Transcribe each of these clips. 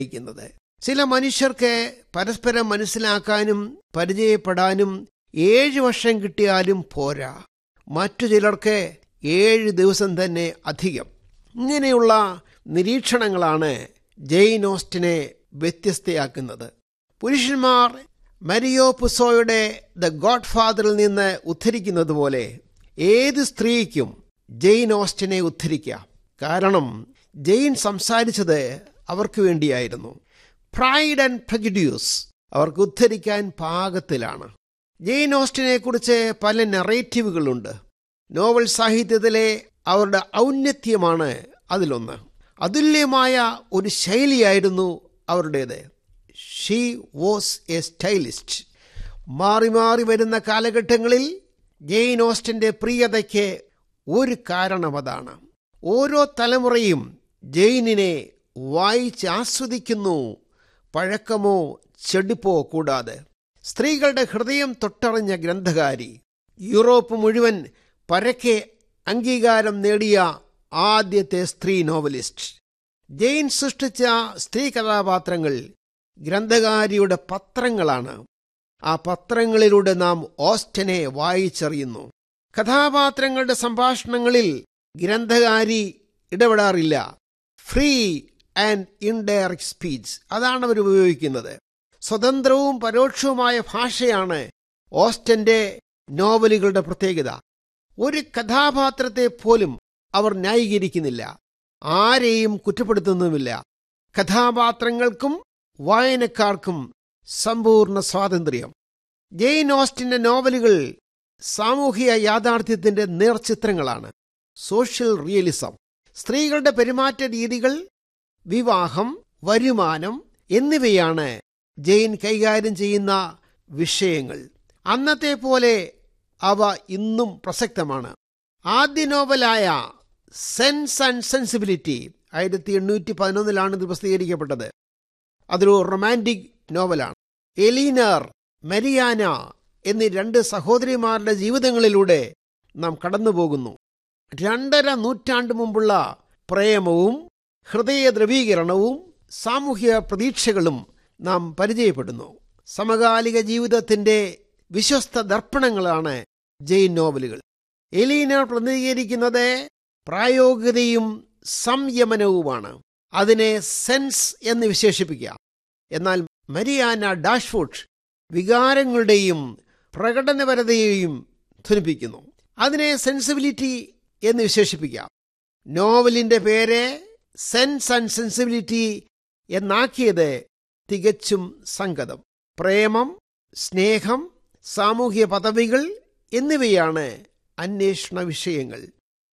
ഇരിക്കുന്നത് ചില മനുഷ്യർക്ക് പരസ്പരം മനസ്സിലാക്കാനും പരിചയപ്പെടാനും ഏഴ് വർഷം കിട്ടിയാലും പോരാ മറ്റു ചിലർക്ക് ഏഴ് ദിവസം തന്നെ അധികം ഇങ്ങനെയുള്ള നിരീക്ഷണങ്ങളാണ് ജെയിൻ ഓസ്റ്റിനെ വ്യത്യസ്തയാക്കുന്നത് പുരുഷന്മാർ മരിയോ പുസോയുടെ ദ ഗോഡ് ഫാദറിൽ നിന്ന് ഉദ്ധരിക്കുന്നത് പോലെ ഏത് സ്ത്രീക്കും ജെയിൻ ഓസ്റ്റിനെ ഉദ്ധരിക്കാം കാരണം ജെയിൻ സംസാരിച്ചത് അവർക്ക് വേണ്ടിയായിരുന്നു പ്രൈഡ് ആൻഡ് പ്രജുഡ്യൂസ് അവർക്ക് ഉദ്ധരിക്കാൻ പാകത്തിലാണ് ജെയിൻ ഓസ്റ്റിനെ കുറിച്ച് പല നെറേറ്റീവുകളുണ്ട് നോവൽ സാഹിത്യത്തിലെ അവരുടെ ഔന്നത്യമാണ് അതിലൊന്ന് അതുല്യമായ ഒരു ശൈലിയായിരുന്നു അവരുടേത് ഷീ വാസ് എ സ്റ്റൈലിസ്റ്റ് മാറി മാറി വരുന്ന കാലഘട്ടങ്ങളിൽ ജെയിൻ ഓസ്റ്റിൻ്റെ പ്രിയതയ്ക്ക് ഒരു കാരണം അതാണ് ഓരോ തലമുറയും ജെയിനിനെ വായിച്ച് ആസ്വദിക്കുന്നു പഴക്കമോ ചെടിപ്പോ കൂടാതെ സ്ത്രീകളുടെ ഹൃദയം തൊട്ടറിഞ്ഞ ഗ്രന്ഥകാരി യൂറോപ്പ് മുഴുവൻ പരക്കെ അംഗീകാരം നേടിയ ആദ്യത്തെ സ്ത്രീ നോവലിസ്റ്റ് ജെയിൻ സൃഷ്ടിച്ച സ്ത്രീ കഥാപാത്രങ്ങൾ ഗ്രന്ഥകാരിയുടെ പത്രങ്ങളാണ് ആ പത്രങ്ങളിലൂടെ നാം ഓസ്റ്റനെ വായിച്ചറിയുന്നു കഥാപാത്രങ്ങളുടെ സംഭാഷണങ്ങളിൽ ഗ്രന്ഥകാരി ഇടപെടാറില്ല ഫ്രീ ആൻഡ് ഇൻഡയറക്റ്റ് സ്പീച്ച് അതാണ് അവർ ഉപയോഗിക്കുന്നത് സ്വതന്ത്രവും പരോക്ഷവുമായ ഭാഷയാണ് ഓസ്റ്റന്റെ നോവലുകളുടെ പ്രത്യേകത ഒരു കഥാപാത്രത്തെ പോലും അവർ ന്യായീകരിക്കുന്നില്ല ആരെയും കുറ്റപ്പെടുത്തുന്നുമില്ല കഥാപാത്രങ്ങൾക്കും വായനക്കാർക്കും സമ്പൂർണ്ണ സ്വാതന്ത്ര്യം ജെയിൻ ഓസ്റ്റിന്റെ നോവലുകൾ സാമൂഹിക യാഥാർത്ഥ്യത്തിന്റെ നേർചിത്രങ്ങളാണ് സോഷ്യൽ റിയലിസം സ്ത്രീകളുടെ പെരുമാറ്റ രീതികൾ വിവാഹം വരുമാനം എന്നിവയാണ് ജെയിൻ കൈകാര്യം ചെയ്യുന്ന വിഷയങ്ങൾ അന്നത്തെ പോലെ അവ ഇന്നും പ്രസക്തമാണ് ആദ്യ നോവലായ സെൻസ് ആൻഡ് സെൻസിബിലിറ്റി ആയിരത്തി എണ്ണൂറ്റി പതിനൊന്നിലാണ് ഇത് പ്രസിദ്ധീകരിക്കപ്പെട്ടത് അതൊരു റൊമാൻറ്റിക് നോവലാണ് എലീനർ മരിയാന എന്നീ രണ്ട് സഹോദരിമാരുടെ ജീവിതങ്ങളിലൂടെ നാം കടന്നുപോകുന്നു രണ്ടര നൂറ്റാണ്ട് മുമ്പുള്ള പ്രേമവും ഹൃദയ ദ്രവീകരണവും സാമൂഹ്യ പ്രതീക്ഷകളും നാം പരിചയപ്പെടുന്നു സമകാലിക ജീവിതത്തിന്റെ വിശ്വസ്ത ദർപ്പണങ്ങളാണ് ജെയിൻ നോവലുകൾ എലീനർ പ്രതിനിധീകരിക്കുന്നത് പ്രായോഗികതയും സംയമനവുമാണ് അതിനെ സെൻസ് എന്ന് വിശേഷിപ്പിക്കാം എന്നാൽ മരിയാന ഡാഷ്ഫുഡ് വികാരങ്ങളുടെയും പ്രകടനപരതയെയും ധ്വനിപ്പിക്കുന്നു അതിനെ സെൻസിബിലിറ്റി എന്ന് വിശേഷിപ്പിക്കാം നോവലിന്റെ പേര് സെൻസ് ആൻഡ് സെൻസിബിലിറ്റി എന്നാക്കിയത് തികച്ചും സംഗതം പ്രേമം സ്നേഹം സാമൂഹ്യ പദവികൾ എന്നിവയാണ് അന്വേഷണ വിഷയങ്ങൾ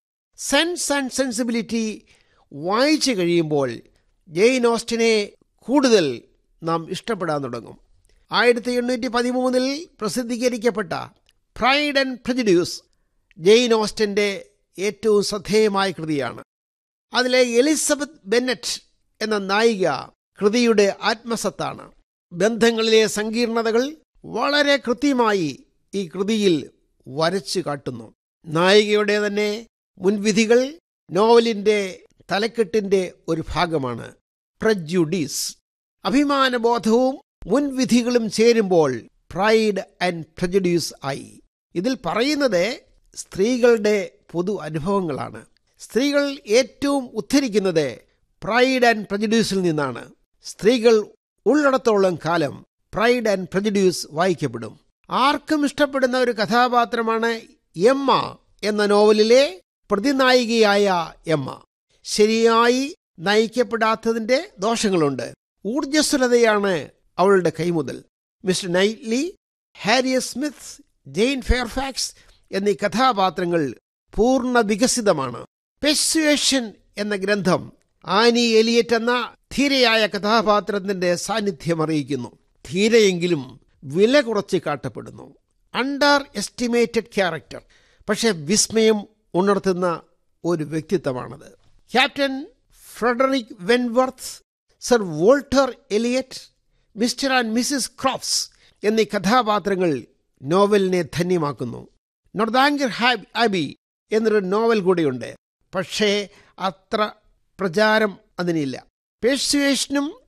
സെൻസ് ആൻഡ് സെൻസിബിലിറ്റി വായിച്ചു കഴിയുമ്പോൾ ജെയിൻ ഓസ്റ്റിനെ കൂടുതൽ നാം ഇഷ്ടപ്പെടാൻ തുടങ്ങും ആയിരത്തി എണ്ണൂറ്റി പതിമൂന്നിൽ പ്രസിദ്ധീകരിക്കപ്പെട്ട പ്രൈഡ് ആൻഡ് പ്രജഡ്യൂസ് ജെയിൻ ഓസ്റ്റിൻ്റെ ഏറ്റവും ശ്രദ്ധേയമായ കൃതിയാണ് അതിലെ എലിസബത്ത് ബെന്നറ്റ് എന്ന നായിക കൃതിയുടെ ആത്മസത്താണ് ബന്ധങ്ങളിലെ സങ്കീർണതകൾ വളരെ കൃത്യമായി ഈ കൃതിയിൽ വരച്ചു കാട്ടുന്നു നായികയുടെ തന്നെ മുൻവിധികൾ നോവലിന്റെ തലക്കെട്ടിന്റെ ഒരു ഭാഗമാണ് പ്രജുഡീസ് അഭിമാനബോധവും മുൻവിധികളും ചേരുമ്പോൾ പ്രൈഡ് ആൻഡ് പ്രജഡ്യൂസ് ആയി ഇതിൽ പറയുന്നത് സ്ത്രീകളുടെ പൊതു അനുഭവങ്ങളാണ് സ്ത്രീകൾ ഏറ്റവും ഉദ്ധരിക്കുന്നത് പ്രൈഡ് ആൻഡ് പ്രജഡ്യൂസിൽ നിന്നാണ് സ്ത്രീകൾ ഉള്ളിടത്തോളം കാലം പ്രൈഡ് ആൻഡ് പ്രജഡ്യൂസ് വായിക്കപ്പെടും ആർക്കും ഇഷ്ടപ്പെടുന്ന ഒരു കഥാപാത്രമാണ് എമ്മ എന്ന നോവലിലെ പ്രതിനായികയായ എമ്മ ശരിയായി നയിക്കപ്പെടാത്തതിന്റെ ദോഷങ്ങളുണ്ട് ഊർജ്ജസ്വലതയാണ് അവളുടെ കൈമുതൽ mister Knightley Harriet Smith Jane Fairfax എന്നീ കഥാപാത്രങ്ങൾ പൂർണ്ണ വികസിതമാണ് പെസ്വേഷൻ എന്ന ഗ്രന്ഥം ആനി എലിയറ്റ് എന്ന ധീരയായ കഥാപാത്രത്തിന്റെ സാന്നിധ്യം അറിയിക്കുന്നു ധീരയെങ്കിലും വില കുറച്ച് കാട്ടപ്പെടുന്നു അണ്ടർ എസ്റ്റിമേറ്റഡ് ക്യാരക്ടർ പക്ഷെ വിസ്മയം ഉണർത്തുന്ന ഒരു വ്യക്തിത്വമാണത് captain Frederick Wentworth sir Walter Elliot mister and missus Crofts എന്നീ കഥാപാത്രങ്ങൾ നോവലിനെ ധന്യമാക്കുന്നു നൊർദാങ്കർ ഹാബ് ആബി എന്നൊരു നോവൽ കൂടിയുണ്ട് പക്ഷേ അത്ര പ്രചാരം അതിനില്ല പേഴ്സുവേഷനും